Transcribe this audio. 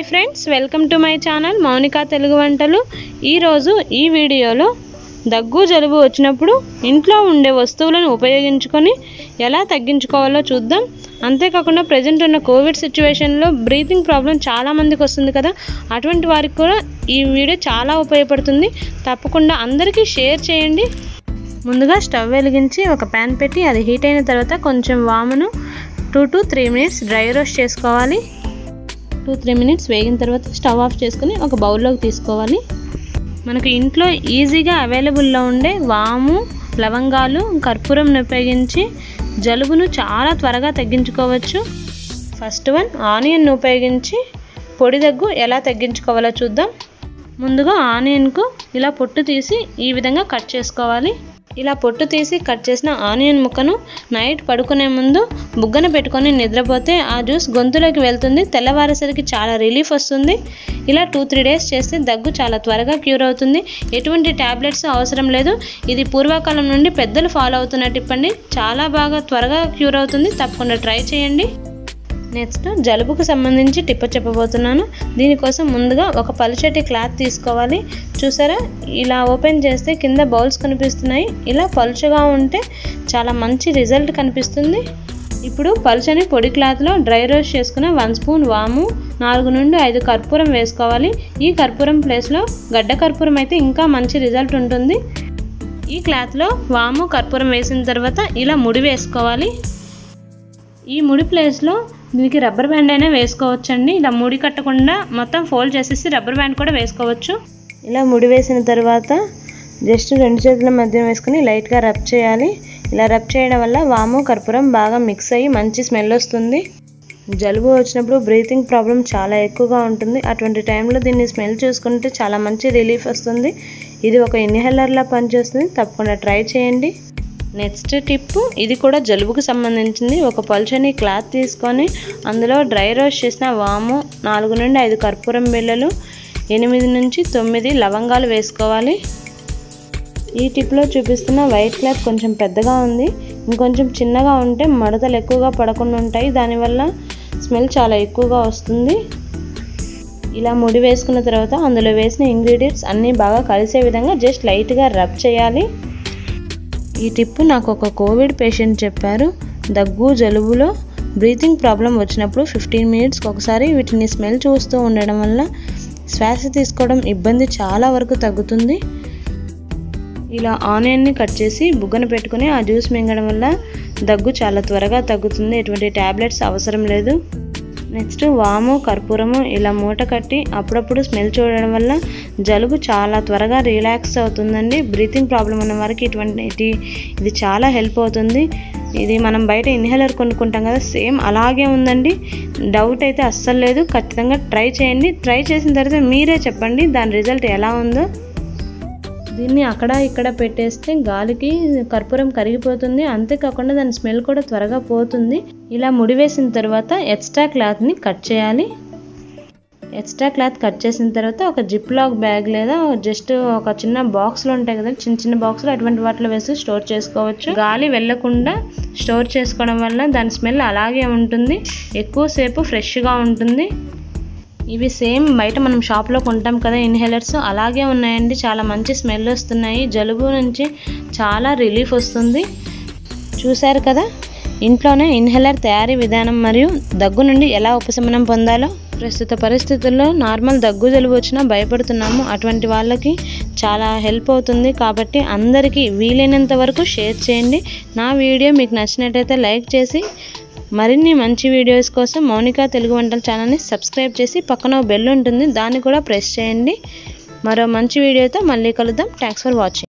friends welcome to my channel Mounika Telugu వంటలు ఈరోజు ఈ వీడియోలో దగ్గు జలుబు వచ్చినప్పుడు ఇంట్లో ఉండే వస్తువులను ఉపయోగించుకొని ఎలా తగ్గించుకోవాలో చూద్దాం అంతేకాకుండా ప్రజెంట్ ఉన్న కోవిడ్ సిచ్యువేషన్లో బ్రీతింగ్ ప్రాబ్లం చాలామందికి వస్తుంది కదా అటువంటి వారికి కూడా ఈ వీడియో చాలా ఉపయోగపడుతుంది తప్పకుండా అందరికీ షేర్ చేయండి ముందుగా స్టవ్ వెలిగించి ఒక ప్యాన్ పెట్టి అది హీట్ అయిన తర్వాత కొంచెం వామును two to three minutes dry roast చేసుకోవాలి టూ త్రీ మినిట్స్ వేగిన తర్వాత స్టవ్ ఆఫ్ చేసుకుని ఒక బౌల్లోకి తీసుకోవాలి మనకు ఇంట్లో ఈజీగా అవైలబుల్లో ఉండే వాము లవంగాలు కర్పూరంను ఉపయోగించి జలుబును చాలా త్వరగా తగ్గించుకోవచ్చు ఫస్ట్ వన్ ఆనియన్ను ఉపయోగించి పొడి దగ్గు ఎలా తగ్గించుకోవాలో చూద్దాం ముందుగా ఆనియన్కు ఇలా పొట్టు తీసి ఈ విధంగా కట్ చేసుకోవాలి ఇలా పొట్టు తీసి కట్ చేసిన ఆనియన్ ముక్కను నైట్ పడుకునే ముందు బుగ్గన పెట్టుకొని నిద్రపోతే ఆ జ్యూస్ గొంతులోకి వెళ్తుంది తెల్లవారేసరికి చాలా రిలీఫ్ వస్తుంది ఇలా టూ త్రీ డేస్ చేస్తే దగ్గు చాలా త్వరగా క్యూర్ అవుతుంది ఎటువంటి ట్యాబ్లెట్స్ అవసరం లేదు ఇది పూర్వకాలం నుండి పెద్దలు ఫాలో అవుతున్న టిప్ అండి చాలా బాగా త్వరగా క్యూర్ అవుతుంది తప్పకుండా ట్రై చేయండి నెక్స్ట్ జలుబుకు సంబంధించి టిప్ప చెప్పబోతున్నాను దీనికోసం ముందుగా ఒక పలుచటి క్లాత్ తీసుకోవాలి చూసారా ఇలా ఓపెన్ చేస్తే కింద బౌల్స్ కనిపిస్తున్నాయి ఇలా పలుచగా ఉంటే చాలా మంచి రిజల్ట్ కనిపిస్తుంది ఇప్పుడు పలుచని పొడి క్లాత్లో డ్రై రోస్ట్ చేసుకున్న వన్ స్పూన్ వాము నాలుగు నుండి ఐదు కర్పూరం వేసుకోవాలి ఈ కర్పూరం ప్లేస్లో గడ్డ కర్పూరం అయితే ఇంకా మంచి రిజల్ట్ ఉంటుంది ఈ క్లాత్లో వాము కర్పూరం వేసిన తర్వాత ఇలా ముడి వేసుకోవాలి ఈ ముడి ప్లేస్లో దీనికి రబ్బర్ బ్యాండ్ అయినా వేసుకోవచ్చండి ఇలా ముడి కట్టకుండా మొత్తం ఫోల్డ్ చేసేసి రబ్బర్ బ్యాండ్ కూడా వేసుకోవచ్చు ఇలా ముడి వేసిన తర్వాత జస్ట్ రెండు చేతుల మధ్య వేసుకుని లైట్గా రబ్ చేయాలి ఇలా రబ్ చేయడం వల్ల వాము కర్పూరం బాగా మిక్స్ అయ్యి మంచి స్మెల్ వస్తుంది జలుబు వచ్చినప్పుడు బ్రీతింగ్ ప్రాబ్లం చాలా ఎక్కువగా ఉంటుంది అటువంటి టైంలో దీన్ని స్మెల్ చూసుకుంటే చాలా మంచి రిలీఫ్ వస్తుంది ఇది ఒక ఇన్హేలర్లా పనిచేస్తుంది తప్పకుండా ట్రై చేయండి నెక్స్ట్ టిప్ ఇది కూడా జలుబుకు సంబంధించింది ఒక పలుచని క్లాత్ తీసుకొని అందులో డ్రై రోస్ట్ చేసిన వాము నాలుగు నుండి ఐదు కర్పూరం బిళ్ళలు ఎనిమిది నుంచి తొమ్మిది లవంగాలు వేసుకోవాలి ఈ టిప్లో చూపిస్తున్న వైట్ క్లాత్ కొంచెం పెద్దగా ఉంది ఇంకొంచెం చిన్నగా ఉంటే మడతలు ఎక్కువగా పడకుండా ఉంటాయి దానివల్ల స్మెల్ చాలా ఎక్కువగా వస్తుంది ఇలా ముడి వేసుకున్న తర్వాత అందులో వేసిన ఇంగ్రీడియంట్స్ అన్నీ బాగా కలిసే విధంగా జస్ట్ లైట్గా రబ్ చేయాలి ఈ టిప్ నాకు ఒక కోవిడ్ పేషెంట్ చెప్పారు దగ్గు జలుబులో బ్రీతింగ్ ప్రాబ్లం వచ్చినప్పుడు ఫిఫ్టీన్ మినిట్స్కి ఒకసారి వీటిని స్మెల్ చూస్తూ ఉండడం వల్ల శ్వాస తీసుకోవడం ఇబ్బంది చాలా వరకు తగ్గుతుంది ఇలా ఆనియన్ని కట్ చేసి బుగ్గన పెట్టుకుని ఆ జ్యూస్ మింగడం వల్ల దగ్గు చాలా త్వరగా తగ్గుతుంది ఎటువంటి ట్యాబ్లెట్స్ అవసరం లేదు నెక్స్ట్ వాము కర్పూరము ఇలా మూట కట్టి అప్పుడప్పుడు స్మెల్ చూడడం వల్ల జలుబు చాలా త్వరగా రిలాక్స్ అవుతుందండి బ్రీతింగ్ ప్రాబ్లం ఉన్న వారికి ఇటువంటి ఇది చాలా హెల్ప్ అవుతుంది ఇది మనం బయట ఇన్హేలర్ కొనుక్కుంటాం కదా సేమ్ అలాగే ఉందండి డౌట్ అయితే అస్సలు లేదు ఖచ్చితంగా ట్రై చేయండి ట్రై చేసిన తర్వాత మీరే చెప్పండి దాని రిజల్ట్ ఎలా ఉందో దీన్ని అక్కడ ఇక్కడ పెట్టేస్తే గాలికి కర్పూరం కరిగిపోతుంది అంతేకాకుండా దాని స్మెల్ కూడా త్వరగా పోతుంది ఇలా ముడివేసిన తర్వాత ఎక్స్ట్రా క్లాత్ని కట్ చేయాలి ఎక్స్ట్రా క్లాత్ కట్ చేసిన తర్వాత ఒక జిప్ లాక్ బ్యాగ్ లేదా జస్ట్ ఒక చిన్న బాక్స్లో ఉంటాయి కదా చిన్న చిన్న బాక్స్లో అటువంటి వాటిలో వేసి స్టోర్ చేసుకోవచ్చు గాలి వెళ్లకుండా స్టోర్ చేసుకోవడం వల్ల దాని స్మెల్ అలాగే ఉంటుంది ఎక్కువసేపు ఫ్రెష్గా ఉంటుంది ఇవి సేమ్ బయట మనం షాప్లో కొంటాం కదా ఇన్హేలర్స్ అలాగే ఉన్నాయండి చాలా మంచి స్మెల్ వస్తున్నాయి జలుబు నుంచి చాలా రిలీఫ్ వస్తుంది చూశారు కదా ఇంట్లోనే ఇన్హేలర్ తయారీ విధానం మరియు దగ్గు నుండి ఎలా ఉపశమనం పొందాలో ప్రస్తుత పరిస్థితుల్లో నార్మల్ దగ్గు జలుబు వచ్చినా భయపడుతున్నాము అటువంటి వాళ్ళకి చాలా హెల్ప్ అవుతుంది కాబట్టి అందరికీ వీలైనంత వరకు షేర్ చేయండి నా వీడియో మీకు నచ్చినట్టయితే లైక్ చేసి మరిన్ని మంచి వీడియోస్ కోసం మౌనిక తెలుగు వంటల ఛానల్ని సబ్స్క్రైబ్ చేసి పక్కన బెల్ ఉంటుంది దాన్ని కూడా ప్రెస్ చేయండి మరో మంచి వీడియోతో మళ్ళీ కలుద్దాం థ్యాంక్స్ ఫర్ వాచింగ్